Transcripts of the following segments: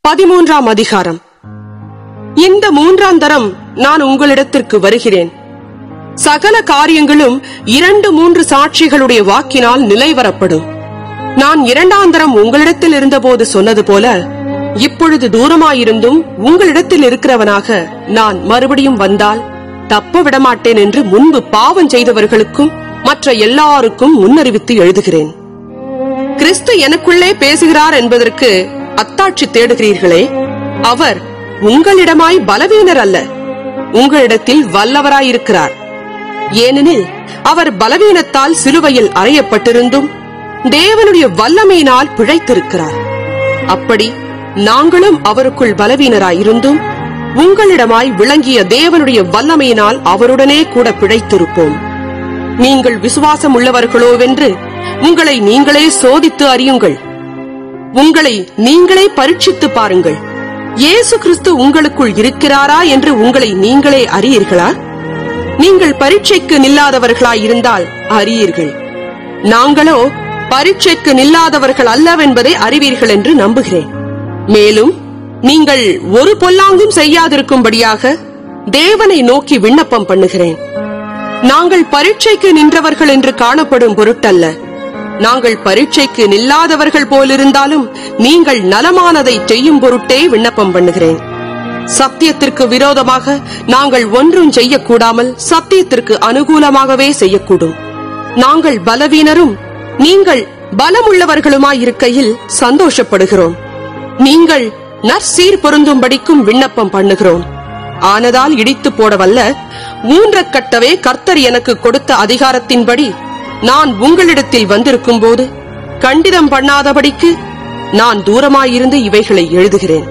பதிமூன்றாம் அதிகாரம் இந்த மூன்றாம் தரம் நான் உங்களிடத்திற்கு வருகிறேன் சகல காரியங்களும் இரண்டு மூன்று சாட்சிகளுடைய வாக்கினால் நிலைவரப்படும் நான் இரண்டாந்தரம் உங்களிடத்தில் இருந்தபோது சொன்னது போல இப்பொழுது தூரமாயிருந்தும் உங்களிடத்தில் இருக்கிறவனாக நான் மறுபடியும் வந்தால் தப்ப விடமாட்டேன் என்று முன்பு பாவம் செய்தவர்களுக்கும் மற்ற எல்லாருக்கும் முன்னறிவித்து எழுதுகிறேன் கிறிஸ்து எனக்குள்ளே பேசுகிறார் என்பதற்கு அத்தாட்சி தேடுகிறீர்களே அவர் உங்களிடமாய் பலவீனர் அல்ல உங்களிடத்தில் வல்லவராயிருக்கிறார் ஏனெனில் அவர் பலவீனத்தால் சிலுவையில் அறையப்பட்டிருந்தும் தேவனுடைய வல்லமையினால் பிழைத்திருக்கிறார் அப்படி நாங்களும் அவருக்குள் பலவீனராயிருந்தும் உங்களிடமாய் விளங்கிய தேவனுடைய வல்லமையினால் அவருடனே கூட பிழைத்திருப்போம் நீங்கள் விசுவாசம் உள்ளவர்களோவென்று உங்களை நீங்களே சோதித்து அறியுங்கள் உங்களை நீங்களே பரீட்சித்து பாருங்கள் இயேசு கிறிஸ்து உங்களுக்குள் இருக்கிறாரா என்று உங்களை நீங்களே அறியீர்களா நீங்கள் பரீட்சைக்கு நில்லாதவர்களாய் இருந்தால் அறியீர்கள் நாங்களோ பரீட்சைக்கு நில்லாதவர்கள் அல்லவென்பதை அறிவீர்கள் என்று நம்புகிறேன் மேலும் நீங்கள் ஒரு பொல்லாங்கும் செய்யாதிருக்கும்படியாக தேவனை நோக்கி விண்ணப்பம் பண்ணுகிறேன் நாங்கள் பரீட்சைக்கு நின்றவர்கள் என்று காணப்படும் பொருட்டல்ல நாங்கள் பரீட்சைக்கு நில்லாதவர்கள் போலிருந்தாலும் நீங்கள் நலமானதை செய்யும் பொருட்டே விண்ணப்பம் பண்ணுகிறேன் சத்தியத்திற்கு விரோதமாக நாங்கள் ஒன்றும் செய்யக்கூடாமல் சத்தியத்திற்கு அனுகூலமாகவே செய்யக்கூடும் நாங்கள் பலவீனரும் நீங்கள் பலமுள்ளவர்களுமாயிருக்கையில் சந்தோஷப்படுகிறோம் நீங்கள் நற்சீர் பொருந்தும்படிக்கும் விண்ணப்பம் பண்ணுகிறோம் ஆனதால் இடித்து போடவல்ல ஊன்றக் கட்டவே கர்த்தர் எனக்கு கொடுத்த அதிகாரத்தின்படி நான் உங்களிடத்தில் வந்திருக்கும் போது கண்டிதம் பண்ணாதபடிக்கு நான் தூரமாயிருந்து இவைகளை எழுதுகிறேன்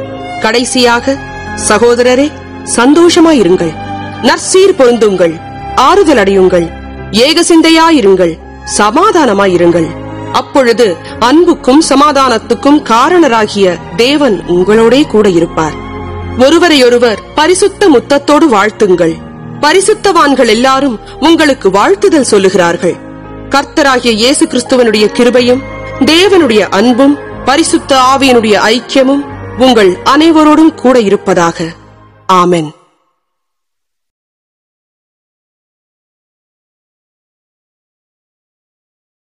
கடைசியாக சகோதரரே சந்தோஷமாயிருங்கள் நற்சீர் பொருந்துங்கள் ஆறுதல் அடையுங்கள் ஏக சிந்தையாயிருங்கள் சமாதானமாயிருங்கள் அப்பொழுது அன்புக்கும் சமாதானத்துக்கும் காரணராகிய தேவன் உங்களோடே கூட இருப்பார் ஒருவரையொருவர் பரிசுத்த முத்தத்தோடு வாழ்த்துங்கள் பரிசுத்தவான்கள் எல்லாரும் உங்களுக்கு வாழ்த்துதல் சொல்லுகிறார்கள் கர்த்தராகிய இயேசு கிறிஸ்துவனுடைய கிருபையும் தேவனுடைய அன்பும் பரிசுத்த ஆவியனுடைய ஐக்கியமும் உங்கள் அனைவரோடும் கூட இருப்பதாக ஆமென்